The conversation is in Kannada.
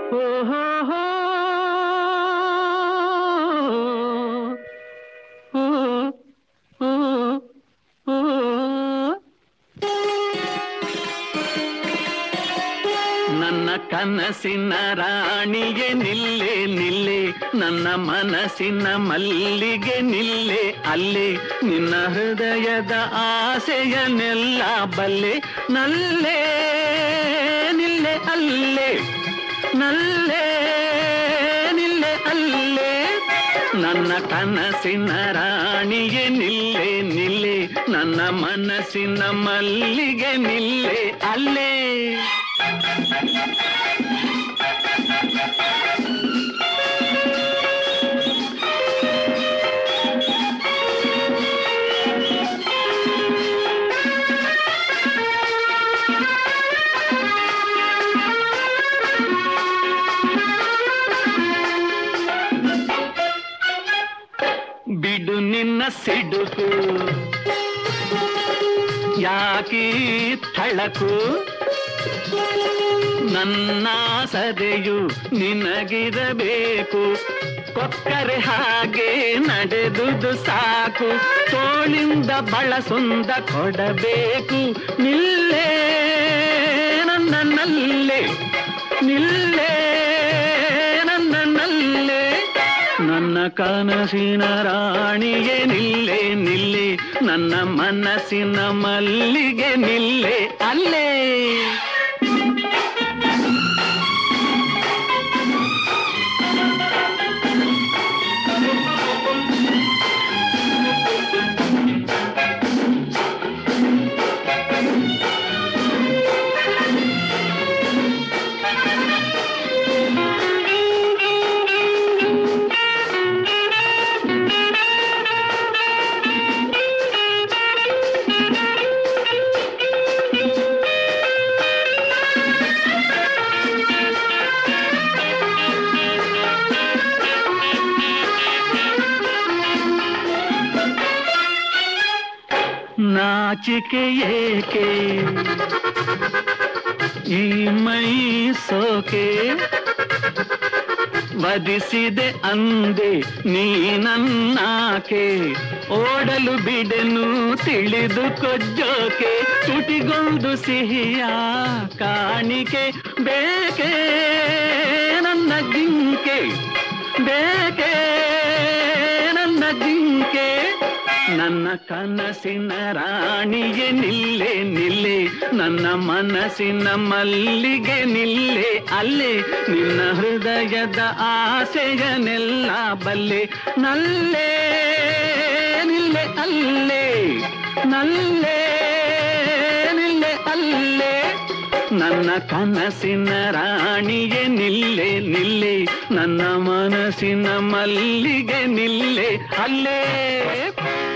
ಹೋ ಹೋ ಹೋ ಹೋ ಹೋ ಹೋ ನನ್ನ ಕನಸಿನ ರಾಣಿಗೆ ನಿಲ್ಲೆ ನಿಲ್ಲೆ ನನ್ನ ಮನಸ್ಸಿನ ಮಲ್ಲಿಗೆ ನಿಲ್ಲೆ ಅಲ್ಲೇ ನಿನ್ನ ಹೃದಯದ ಆಸೆಯನ್ನೆಲ್ಲ ಬಲ್ಲೆ ನಲ್ಲೇ ನಿಲ್ಲೆ ಅಲ್ಲೇ ನಲ್ಲೇ ನಿಲ್ಲೆ ಅಲ್ಲೇ ನನ್ನ ಕನಸಿನ ರಾಣಿಗೆ ನಿಲ್ಲೆ ನಿಲ್ಲೆ ನನ್ನ ಮನಸ್ಸಿನ ಮಲ್ಲಿಗೆ ನಿಲ್ಲೆ ಅಲ್ಲೇ ಬಿಡು ನಿನ್ನ ಸಿಡುಕು ಯಾಕೀ ಥಳಕು ನನ್ನ ಸದೆಯು ನಿನಗಿರಬೇಕು ಕೊಕ್ಕರೆ ಹಾಗೆ ನಡೆದುದು ಸಾಕು ತೋಳಿಂದ ಬಳಸೊಂದ ಕೊಡಬೇಕು ನಿಲ್ಲೇ ನನ್ನ ನಲ್ಲೇ ನಿಲ್ಲೇ ನನ್ನ ನಲ್ಲೇ ನನ್ನ ಕನಸಿನ ರಾಣಿಗೆ ನಿಲ್ಲೆ ನಿಲ್ಲೆ ನನ್ನ ಮನಸ್ಸಿನ ಮಲ್ಲಿಗೆ ನಿಲ್ಲೆ ಅಲ್ಲೇ ನಾಚಿಕೆ ಏಕೆ ಈ ಮೈ ಸೋಕೆ ವಧಿಸಿದೆ ಅಂದೆ ನೀ ನನ್ನಾಕೆ ಓಡಲು ಬಿಡೆನು ತಿಳಿದು ಕೊಜ್ಜೋಕೆ ತುಟಿಗೊಂದು ಸಿಹಿಯ ಕಾಣಿಕೆ ಬೇಕೇ ನನ್ನ ಜಿಂಕೆ ಬೇಕೇ ನನ್ನ ಜಿಂಕೆ ನನ್ನ ಕನಸಿನ ರಾಣಿಗೆ ನಿಲ್ಲೆ ನಿಲ್ಲೆ ನನ್ನ ಮನಸ್ಸಿನ ಮಲ್ಲಿಗೆ ನಿಲ್ಲೆ ಅಲ್ಲೇ ನಿನ್ನ ಹೃದಯದ ಆಸೆಯನೆಲ್ಲ ಬಲ್ಲೆ ನಲ್ಲೇ ನಿಲ್ಲೆ ಅಲ್ಲೇ ನಲ್ಲೇ ನಿಲ್ಲೆ ಅಲ್ಲೇ ನನ್ನ ಕನಸಿನ ರಾಣಿಗೆ ನಿಲ್ಲೆ ನಿಲ್ಲೆ ನನ್ನ ಮನಸ್ಸಿನ ಮಲ್ಲಿಗೆ ನಿಲ್ಲೆ ಅಲ್ಲೇ